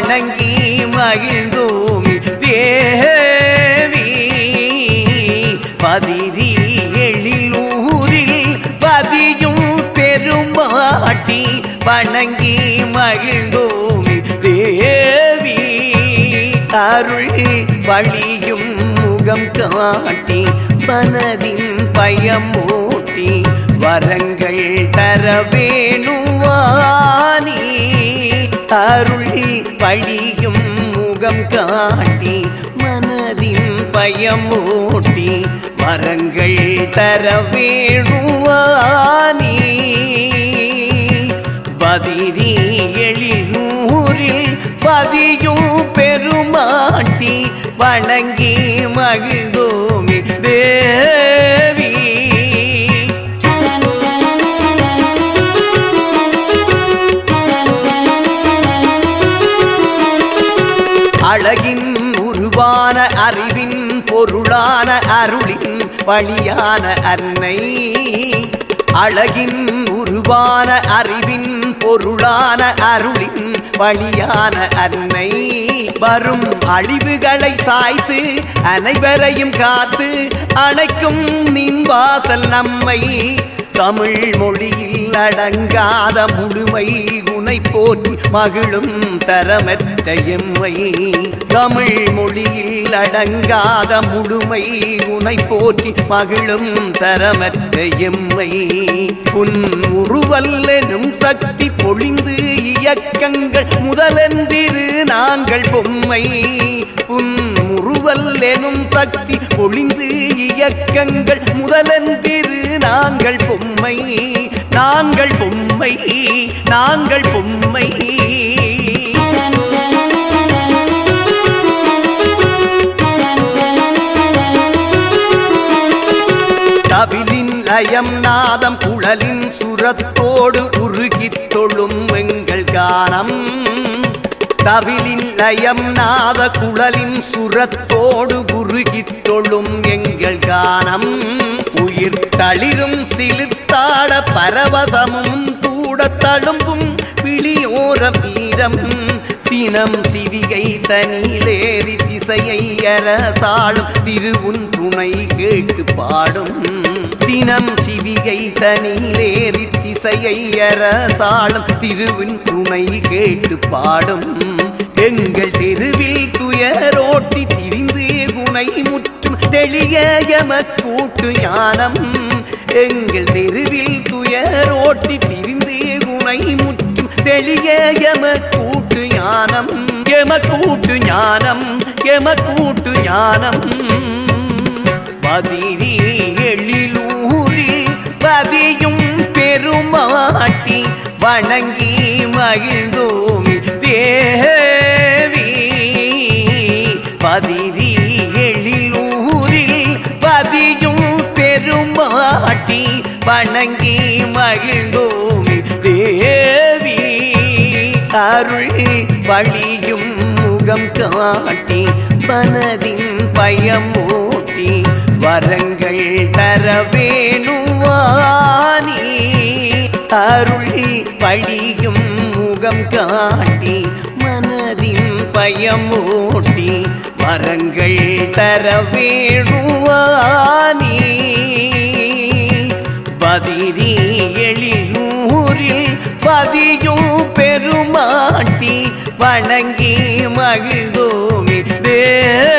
வணங்கி மகிழ்ந்தோமி தேவி பதிரி எழிலூரில் பதியும் பெருமாட்டி வணங்கி மகிழ்ந்தோமி தேவி அருள் வழியும் முகம் காட்டி மனதின் பயமூட்டி வரங்கள் தர வேணுவானி அருள் வழியும் முகம் காட்டி மனதின் பயமூட்டி வரங்கள் தர வேணுவானி பதிரி எழிலூரில் பதியும் பெருமாட்டி வணங்கி மகிழ்ந்தோமி தேவி அழகின் உருவான அறிவின் பொருளான அருளின் வழியான அன்னை அழகின் உருவான அறிவின் பொருளான அருளின் வழியான அன்னை வரும் அழிவுகளை சாய்த்து அனைவரையும் காத்து அணைக்கும் நின் வாசல் நம்மை தமிழ் மொழியில் அடங்காத முழுமை குணை போற்றி மகிழும் தரமற்ற எம்மை தமிழ் மொழியில் அடங்காத முழுமை குணை போற்றி மகிழும் தரமற்ற எம்மை புன் உருவல்லெனும் சக்தி பொழிந்து இயக்கங்கள் முதலென்றிரு நாங்கள் பொம்மை புன் முறுவல் எனும் சக்தி பொழிந்து இயக்கங்கள் முதலென்றிரு நாங்கள் பொம்மை நாங்கள் பொம்மை நாங்கள் பொம்மை தவிலின் லயம் நாதம் குழலின் சுரத்தோடு உருகித் தொழும் எங்கள் கானம் தவிலின் லயம் நாத குழலின் சுரத்தோடு குருகித் தொழும் எங்கள் கானம் உயிர் தளிரும் சிலிர்த்தாட பரவசமும் கூட தழும்பும் விழியோர வீரம் தினம் சிவிகை தனியிலேறி திசையை அரசாளும் திருவுன் துணை கேட்டு பாடும் தினம் சிவிகை தனியிலேறி திசையை அரசாளும் திருவின் துணை கேட்டு பாடும் எங்கள் தெருவில் துயரோட்டி திரிந்து குணை முற்றும் தெளிய எம கூட்டு ஞானம் எங்கள் தெருவில் துயரோட்டி திரிந்து குணை முற்றும் தெளிய எம கூட்டு ஞானம் எம கூட்டு ஞானம் எம கூட்டு ஞானம் பதிரி எழிலூரில் பதியும் பெருமாட்டி வணங்கி மகிழ்ந்தோமி தேவி பதிரி எழிலூரில் பதியும் பெருமாட்டி வணங்கி மகிழ்ந்தோமி தேவி அருள் வழியும் முகம் காட்டி மனதின் பயமூட்டி வரங்கள் தர வேணுவானி அருள் வழியும் முகம் காட்டி மனதின் பயமூட்டி வரங்கள் தர வேணுவானி பதிரி எழிலூரில் பதியும் பெருமாட்டி வணங்கி மகிழ்ந்தோமி தே